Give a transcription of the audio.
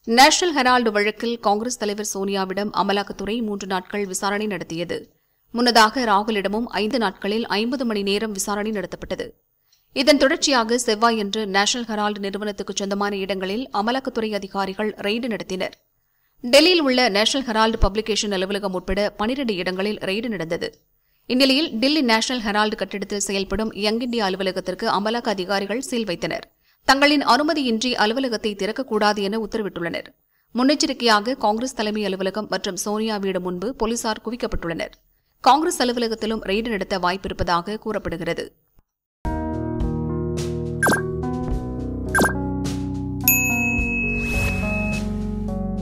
national Herald வழக்கில் காங்கிரஸ் தலைவர் சோனியாவிடம் அமலாக்கத்துறை மூன்று நாட்கள் விசாரணை நடத்தியது முன்னதாக ராகுலிடமும் ஐந்து நாட்களில் ஐம்பது மணி நேரம் விசாரணை நடத்தப்பட்டது இதன் தொடர்ச்சியாக செவ்வாயன்று நேஷனல் ஹெரால்டு நிறுவனத்துக்கு சொந்தமான இடங்களில் அமலாக்கத்துறை அதிகாரிகள் ரெய்டு நடத்தினர் டெல்லியில் உள்ள நேஷனல் ஹெரால்டு பப்ளிகேஷன் அலுவலகம் உட்பட பனிரண்டு இடங்களில் ரெய்டு நடந்தது இந்நிலையில் டில்லி நேஷனல் ஹெரால்டு கட்டிடத்தில் செயல்படும் யங் இந்தியா அலுவலகத்திற்கு அமலாக்க அதிகாரிகள் சீல் வைத்தனர் தங்களின் அனுமதியின்றி அலுவலகத்தை திறக்கக்கூடாது என உத்தரவிட்டுள்ளனர் முன்னெச்சரிக்கையாக காங்கிரஸ் தலைமை அலுவலகம் மற்றும் சோனியா வீடு முன்பு போலீசார் குவிக்கப்பட்டுள்ளனர் காங்கிரஸ் அலுவலகத்திலும் ரெய்டு நடத்த வாய்ப்பிருப்பதாக கூறப்படுகிறது